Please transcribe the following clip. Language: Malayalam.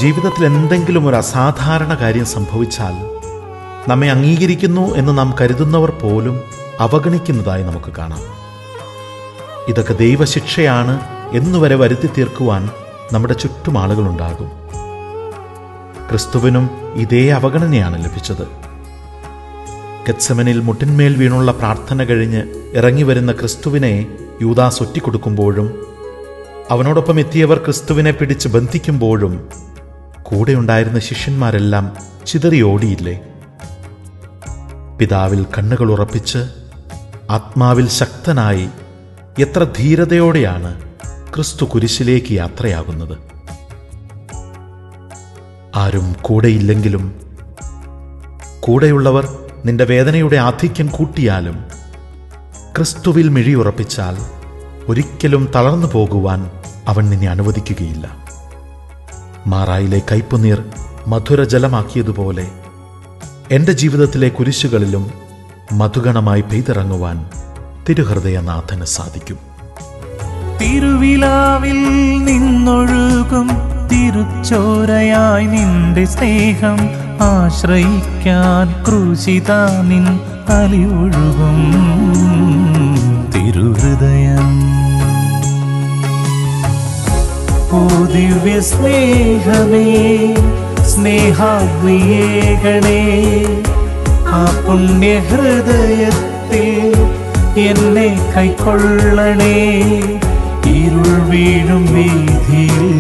ജീവിതത്തിൽ എന്തെങ്കിലും ഒരു അസാധാരണ കാര്യം സംഭവിച്ചാൽ നമ്മെ അംഗീകരിക്കുന്നു എന്ന് നാം കരുതുന്നവർ പോലും അവഗണിക്കുന്നതായി നമുക്ക് കാണാം ഇതൊക്കെ ദൈവശിക്ഷയാണ് എന്നുവരെ വരുത്തി തീർക്കുവാൻ നമ്മുടെ ചുറ്റും ആളുകളുണ്ടാകും ക്രിസ്തുവിനും ഇതേ അവഗണനയാണ് ലഭിച്ചത് ഗത്സമനിൽ മുട്ടിന്മേൽ വീണുള്ള പ്രാർത്ഥന കഴിഞ്ഞ് ഇറങ്ങി വരുന്ന ക്രിസ്തുവിനെ യൂദാസ് ഒറ്റിക്കൊടുക്കുമ്പോഴും അവനോടൊപ്പം എത്തിയവർ ക്രിസ്തുവിനെ പിടിച്ച് ബന്ധിക്കുമ്പോഴും കൂടെയുണ്ടായിരുന്ന ശിഷ്യന്മാരെല്ലാം ചിതറിയോടിയില്ലേ പിതാവിൽ കണ്ണുകൾ ഉറപ്പിച്ച് ആത്മാവിൽ ശക്തനായി എത്ര ധീരതയോടെയാണ് ക്രിസ്തു കുരിശിലേക്ക് യാത്രയാകുന്നത് ആരും കൂടെയില്ലെങ്കിലും കൂടെയുള്ളവർ നിന്റെ വേദനയുടെ ആധിക്യം കൂട്ടിയാലും ക്രിസ്തുവിൽ മിഴിയുറപ്പിച്ചാൽ ഒരിക്കലും തളർന്നു പോകുവാൻ അവൻ നിന്നെ അനുവദിക്കുകയില്ല മാറായിലെ കയ്പുനീർ മധുരജലമാക്കിയതുപോലെ എൻ്റെ ജീവിതത്തിലെ കുരിശുകളിലും മധുഗണമായി പെയ്തിറങ്ങുവാൻ തിരുഹൃദയനാഥന് സാധിക്കും തിരുവിലാവിൽ നിന്നൊഴുകും തിരുച്ചോരയായി നിന്റെ സ്നേഹം ആശ്രയിക്കാൻ ക്രൂശിത നിൻ അലിയൊഴുകും തിരുഹൃദയം ഓ ദിവ്യ സ്നേഹമേ സ്നേഹാഗ്നിയേകണേ ആ പുണ്യഹൃദയത്തിൽ എന്നെ കൈക്കൊള്ളണേ ഇരുൾ വീഴും വീതിയിൽ